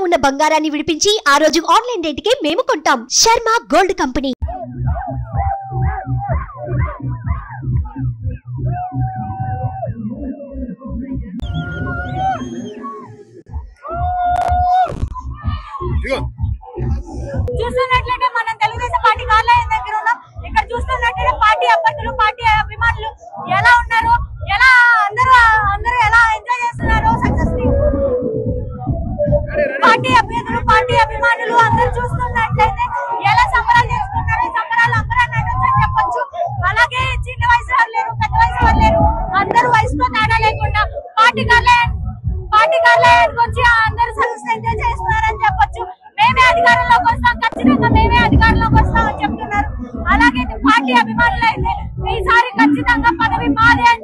ఉన్న బంగారాన్ని విడిపించి ఆ రోజు ఆన్లైన్ రేటుకే మేము కొంటాం శర్మ గోల్డ్ కంపెనీ ఇదిగో చూస్తున్నట్లయితే మనం తెలుగుదేశం పార్టీ కార్యాలయం దగ్గర ఉన్నాం ఇక్కడ చూస్తున్నట్లయితే పార్టీ అభ్యర్థులు పార్టీ అభిమానులు ఎలా ఉన్నారు ఎలా అందరూ అందరూ ఎలా ఎంజాయ్ చేస్తున్నారు సక్సెస్ పార్టీ అభ్యర్థులు పార్టీ అభిమానులు అందరూ చూస్తున్నట్లయితే ఎలా సంబరాలు చేసుకున్నారు ఈ సంబరాలు అంబరాన్ని నడవచ్చు అని చెప్పొచ్చు అలాగే చిన్న వయసు వాళ్ళు లేరు పెద్ద వయసు వాళ్ళు లేరు అందరూ వయసుతో తేడా లేకుండా పార్టీ కార్యాలయం పార్టీ కార్యాలయానికి వచ్చి అందరూ సక్సెస్ ఎంజాయ్ చేస్తున్నారని చెప్పొచ్చు మేమే అధికారంలోకి వస్తాం ఖచ్చితంగా మేమే అధికారంలోకి వస్తాం అని చెప్తున్నారు అలాగే పార్టీ అభిమానులు అయితే ఈసారి ఖచ్చితంగా పదవి మాదే